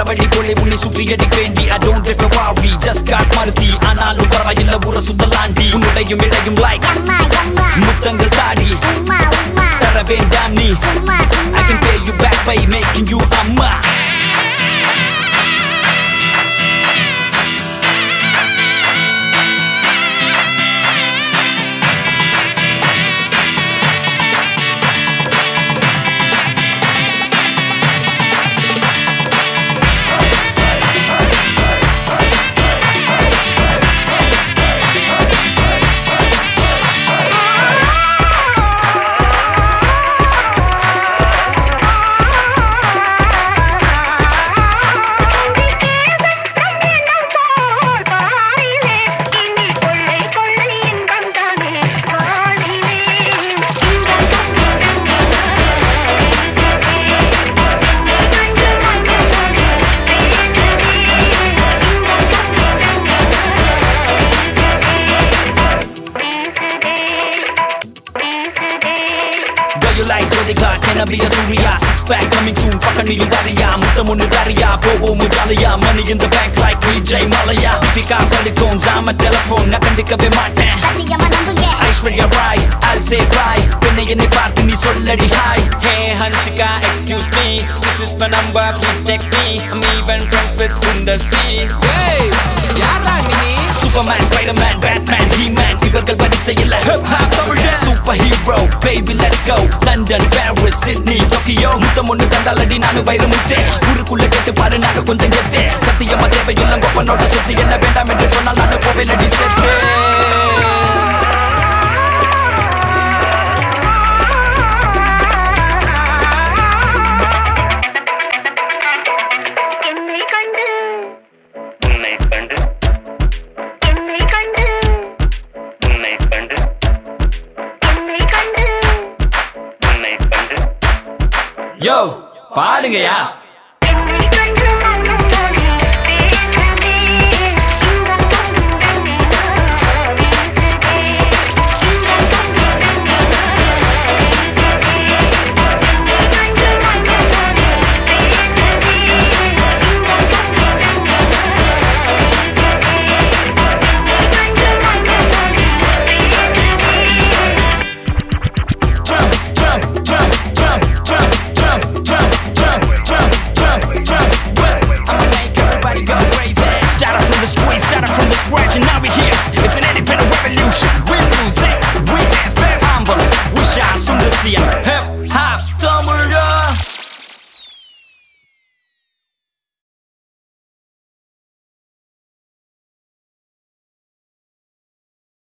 சூறாவளி போலே உன்னை சுற்றி அடிப்பேண்டி I don't drift a worry just got மருத்தி ஆனாலும் பரவாயில்ல ஊர சுத்தலாண்டி உன்னுடையும் இடையும் like எம்மா எம்மா முத்தங்கள் தாடி உம்மா உம்மா தர வேண்டாம் நீ சும்மா I சும்மா can pay you back by making you அம்மா Girl, you like Jyotika, can I be a Surya? Six pack coming soon, பக்கம் நீயும் தரையா முத்தம் ஒண்ணு தரையா போவோம் ஜாலியா money in the bank like Vijay மலையா தீபிகா படுக்கும் ஜாம டெலிபோன் நான் கண்டுக்கவே மாட்டேன் சத்தியமா நம்புங்க Aishwarya Rai I'll say bye பெண்ணை என்னை பார்த்து நீ சொல்லடி hi Hey Hansika, excuse me. This is my number, please text me. I'm even friends with Sundar C. Hey, யாரா நீ? சூப்பர்மேன் ஸ்பைடர்மேன் பேட்மேன் ஹீமேன் இவர்கள் வரிசையில் ஹிப் ஹாப் தமிழன் super hero baby let's go London Paris Sydney Tokyo முத்தம் ஒண்ணு தந்தாலடி நானும் வயிறு முட்டே ஊருக்குள்ள கேட்டு பாரு நாங்க கொஞ்சம் கெத்தே சத்தியமா தேவையெல்லாம் கொப்பனோட சுத்தி என்ன வேண்டாம் என்று சொன்னால் நான் போவேன் அடி செத்தே என்னை கண்டு உன்னை கண்டு என்னை கண்டு உன்னை கண்டு என்னை கண்டு உன்னை கண்டு யோ பாடுங்கயா